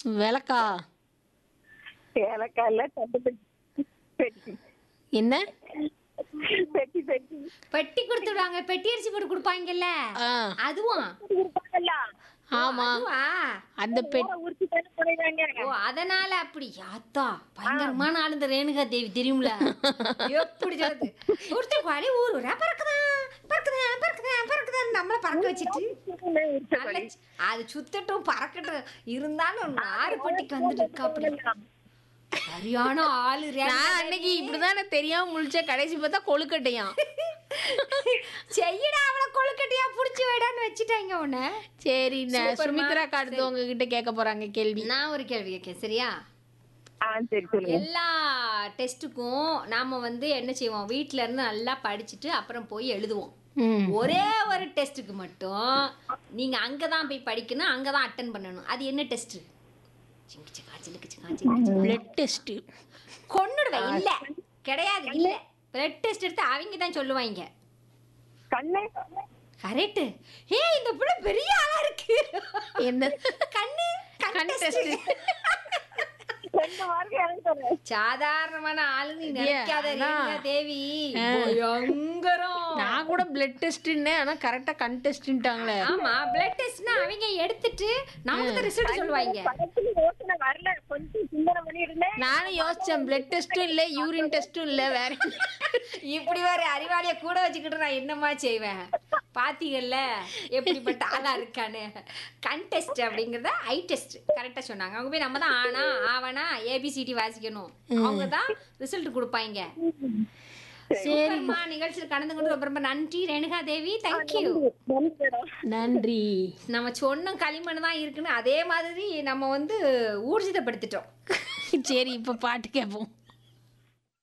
விளக்கா ஏலக்காய் இல்ல தட்டு பெட்டி பெட்டி என்ன பெட்டி பெட்டி பெட்டி கொடுத்துடுவாங்க பெட்டி அரிசி போட்டு கொடுப்பாங்கல்ல ஆ அதுவும் கொடுப்பாங்கல்ல ஆமா அதுவா அந்த பெட் ஊரை உரிச்சு தானே போடுறாங்க ஓ அதனால அப்படி யாத்தா பயங்கரமான ஆளு இந்த ரேணுகா தேவி தெரியும்ல எப்படி சொல்லுது ஒருத்தர் பாடி ஊர் ஊரா பறக்குதான் பறக்குதான் பறக்குதான் பறக்குதான் நம்மள பறக்க வச்சுட்டு நல்ல சி- அது சுத்தட்டும் பறக்கட்டும் இருந்தாலும் ஆறு பட்டிக்கு வந்துட்டு இருக்கா அப்படி சரியான ஆளு ரேணுகா நான் அன்னைக்கு இப்படிதான் நான் தெரியாம முழிச்சேன் கடைசி பார்த்தா கொழுக்கட்டையாம் செய்யடா அவளை கொழுக்கட்டையா புடிச்சு வைடான்னு வச்சுட்டாங்க உன்னை சரி நான் சூப்பர்மா. சுமித்ரா அடுத்து உங்ககிட்ட கேட்க போறாங்க கேள்வி நான் ஒரு கேள்வி கேட்கேன் சரியா ஆ சரி சொல்லுங்க எல்லா டெஸ்ட்டுக்கும் நாம வந்து என்ன செய்வோம் வீட்ல இருந்து நல்லா படிச்சுட்டு அப்புறம் போய் எழுதுவோம் ம் ஒரே ஒரு டெஸ்ட்டுக்கு மட்டும் நீங்க அங்கதான் போய் படிக்கணும் அங்கதான் அட்டன் பண்ணணும் அது என்ன டெஸ்ட் பிளட் டெஸ்ட் கொன்னுடுவேன் இல்ல கிடையாது இல்ல பிளட் டெஸ்ட் எடுத்து அவங்க தான் சொல்லுவாங்க கண்ணு கரெக்ட் ஏ இந்த பிள்ளை பெரிய ஆளா இருக்கு என்ன கண்ணு கண் கண் டெஸ்ட் டெஸ்ட் ரெண்டு மார்க் எனக்கு சொல்றேன் சாதாரணமான ஆளு நீ நினைக்காத அதான். ரேணுகா தேவி பயங்கரம் நான் கூட பிளட் டெஸ்ட்னே ஆனா கரெக்டா கண் டெஸ்ட்ன்ட்டாங்களே ஆமா பிளட் டெஸ்ட்னா அவங்க எடுத்துட்டு நமக்கு தான் ரிசல்ட் சொல்லுவாங்க பக்கத்துல யோசனை வரல கொஞ்சம் சிந்தனை பண்ணிருந்தேன் நானும் யோசிச்சேன் பிளட் டெஸ்ட்டும் இல்ல யூரின் டெஸ்ட்டும் இல்ல வேற என்ன? இப்படி ஒரு அறிவாளிய கூட வச்சுக்கிட்டு நான் என்னமா செய்வேன் பாத்தீங்கல்ல எப்படிப்பட்ட ஆளா இருக்கான்னு கண் டெஸ்ட் அப்படிங்கறத ஐ டெஸ்ட் கரெக்டா சொன்னாங்க அவங்க போய் நம்ம தான் ஆனா ஆவனா ஏபிசிடி வாசிக்கணும் அவங்க தான் ரிசல்ட் கொடுப்பாங்க சூப்பர்மா நிகழ்ச்சியில் கலந்து கொண்டு ரொம்ப ரொம்ப நன்றி ரேணுகா தேவி தேங்க்யூ நன்றி மேடம் நன்றி நம்ம சொன்ன களிமண் தான் இருக்குன்னு அதே மாதிரி நம்ம வந்து ஊர்ஜிதப்படுத்திட்டோம் சரி இப்ப பாட்டு கேட்போம்